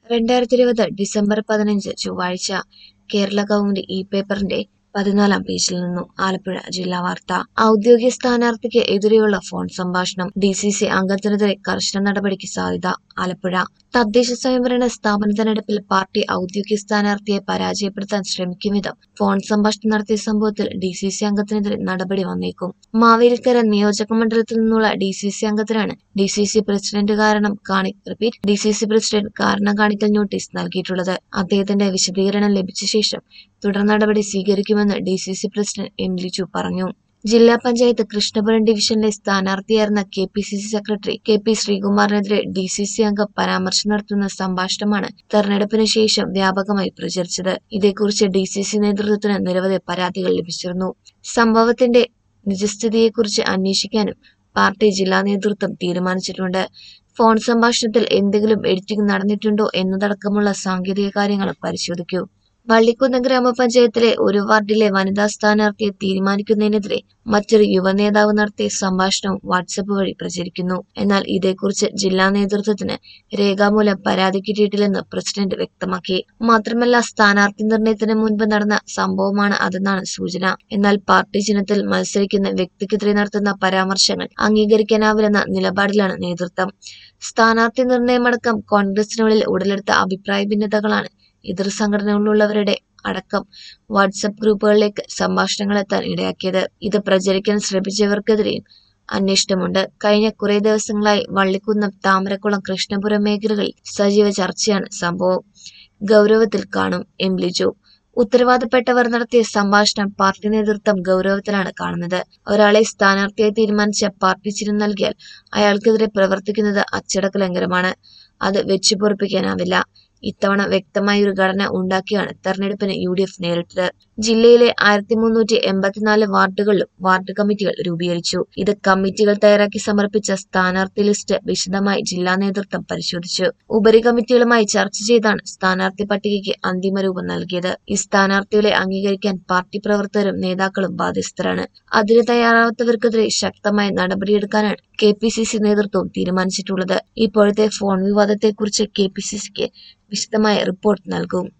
രണ്ടായിരത്തി ഇരുപത് ഡിസംബർ പതിനഞ്ച് ചൊവ്വാഴ്ച കേരള കൗമുദി ഇ പേപ്പറിന്റെ പതിനാലാം പേജിൽ നിന്നും ആലപ്പുഴ ജില്ലാ വാർത്ത ഔദ്യോഗിക സ്ഥാനാർത്ഥിക്ക് എതിരെയുള്ള ഫോൺ സംഭാഷണം ഡി സി സി അംഗത്തിനെതിരെ കർശന നടപടിക്ക് സാധ്യത ആലപ്പുഴ തദ്ദേശ സ്വയംഭരണ സ്ഥാപന തെരഞ്ഞെടുപ്പിൽ പാർട്ടി ഔദ്യോഗിക സ്ഥാനാർത്ഥിയെ പരാജയപ്പെടുത്താൻ ശ്രമിക്കും വിധം ഫോൺ സംഭാഷണം നടത്തിയ സംഭവത്തിൽ ഡി സി സി അംഗത്തിനെതിരെ നടപടി വന്നേക്കും മാവേലിക്കര നിയോജക മണ്ഡലത്തിൽ നിന്നുള്ള ഡി സി സി അംഗത്തിനാണ് ഡി സി സി പ്രസിഡന്റ് കാരണം കാണി repeat D C C president കാരണം കാണിക്കൽ നോട്ടീസ് നൽകിയിട്ടുള്ളത് അദ്ദേഹത്തിന്റെ വിശദീകരണം ലഭിച്ച ശേഷം തുടർ നടപടി സ്വീകരിക്കുമെന്ന് D C C president M Liju പറഞ്ഞു ജില്ലാ പഞ്ചായത്ത് കൃഷ്ണപുരം ഡിവിഷനിലെ സ്ഥാനാർത്ഥിയായിരുന്ന K P C C secretary K P ശ്രീകുമാറിനെതിരെ ഡി സി സി അംഗം പരാമർശം നടത്തുന്ന സംഭാഷണമാണ് തെരഞ്ഞെടുപ്പിന് ശേഷം വ്യാപകമായി പ്രചരിച്ചത് ഇതേക്കുറിച്ച് ഡി സി സി നേതൃത്വത്തിന് നിരവധി പരാതികൾ ലഭിച്ചിരുന്നു സംഭവത്തിന്റെ നിജസ്ഥിതിയെക്കുറിച്ച് അന്വേഷിക്കാനും പാർട്ടി ജില്ലാ നേതൃത്വം തീരുമാനിച്ചിട്ടുണ്ട് ഫോൺ സംഭാഷണത്തിൽ എന്തെങ്കിലും എഡിറ്റിംഗ് നടന്നിട്ടുണ്ടോ എന്നതടക്കമുള്ള സാങ്കേതിക കാര്യങ്ങൾ പരിശോധിക്കൂ വള്ളിക്കുന്ന് ഗ്രാമപഞ്ചായത്തിലെ ഒരു വാർഡിലെ വനിതാ സ്ഥാനാർത്ഥിയെ തീരുമാനിക്കുന്നതിനെതിരെ മറ്റൊരു യുവനേതാവ് നടത്തിയ സംഭാഷണവും വാട്സപ്പ് വഴി പ്രചരിക്കുന്നു എന്നാൽ ഇതേക്കുറിച്ച് ജില്ലാ നേതൃത്വത്തിന് രേഖാമൂലം പരാതി കിട്ടിയിട്ടില്ലെന്ന് പ്രസിഡന്റ് വ്യക്തമാക്കി മാത്രമല്ല സ്ഥാനാർത്ഥി നിർണയത്തിന് മുൻപ് നടന്ന സംഭവമാണ് അതെന്നാണ് സൂചന എന്നാൽ പാർട്ടി ചിഹ്നത്തിൽ മത്സരിക്കുന്ന വ്യക്തിക്കെതിരെ നടത്തുന്ന പരാമർശങ്ങൾ അംഗീകരിക്കാനാവില്ലെന്ന നിലപാടിലാണ് നേതൃത്വം സ്ഥാനാർത്ഥി നിർണയമടക്കം കോൺഗ്രസിനുള്ളിൽ ഉടലെടുത്ത അഭിപ്രായ ഭിന്നതകളാണ് എതിർ സംഘടനകളിലുള്ളവരുടെ അടക്കം വാട്സപ്പ് ഗ്രൂപ്പുകളിലേക്ക് സംഭാഷണങ്ങൾ എത്താൻ ഇടയാക്കിയത് ഇത് പ്രചരിക്കാൻ ശ്രമിച്ചവർക്കെതിരെയും അന്വേഷണമുണ്ട് കഴിഞ്ഞ കുറെ ദിവസങ്ങളായി വള്ളിക്കുന്നം താമരക്കുളം കൃഷ്ണപുരം മേഖലകളിൽ സജീവ ചർച്ചയാണ് സംഭവം ഗൗരവത്തിൽ കാണും എം ലിജു ഉത്തരവാദപ്പെട്ടവർ നടത്തിയ സംഭാഷണം പാർട്ടി നേതൃത്വം ഗൗരവത്തിലാണ് കാണുന്നത് ഒരാളെ സ്ഥാനാർത്ഥിയായി തീരുമാനിച്ച പാർട്ടി ചിഹ്നം നൽകിയാൽ അയാൾക്കെതിരെ പ്രവർത്തിക്കുന്നത് അച്ചടക്ക ലംഘനമാണ് അത് വെച്ചു പൊറപ്പിക്കാനാവില്ല ഇത്തവണ വ്യക്തമായ ഒരു ഘടന ഉണ്ടാക്കിയാണ് തെരഞ്ഞെടുപ്പിന് യു ഡി എഫ് നേരിട്ടത് ജില്ലയിലെ ആയിരത്തി മുന്നൂറ്റി എൺപത്തിനാല് വാർഡുകളിലും വാർഡ് കമ്മിറ്റികൾ രൂപീകരിച്ചു ഇത് കമ്മിറ്റികൾ തയ്യാറാക്കി സമർപ്പിച്ച സ്ഥാനാർത്ഥി ലിസ്റ്റ് വിശദമായി ജില്ലാ നേതൃത്വം പരിശോധിച്ചു ഉപരി കമ്മിറ്റികളുമായി ചർച്ച ചെയ്താണ് സ്ഥാനാർത്ഥി പട്ടികയ്ക്ക് അന്തിമ രൂപം നൽകിയത് ഈ സ്ഥാനാർത്ഥികളെ അംഗീകരിക്കാൻ പാർട്ടി പ്രവർത്തകരും നേതാക്കളും ബാധ്യസ്ഥരാണ് അതിന് തയ്യാറാവാത്തവർക്കെതിരെ ശക്തമായ നടപടിയെടുക്കാനാണ് കെ പി സി സി നേതൃത്വം തീരുമാനിച്ചിട്ടുള്ളത് ഇപ്പോഴത്തെ ഫോൺ വിവാദത്തെക്കുറിച്ച് കെ പി സി സിക്ക് വിശദമായ റിപ്പോർട്ട് നൽകും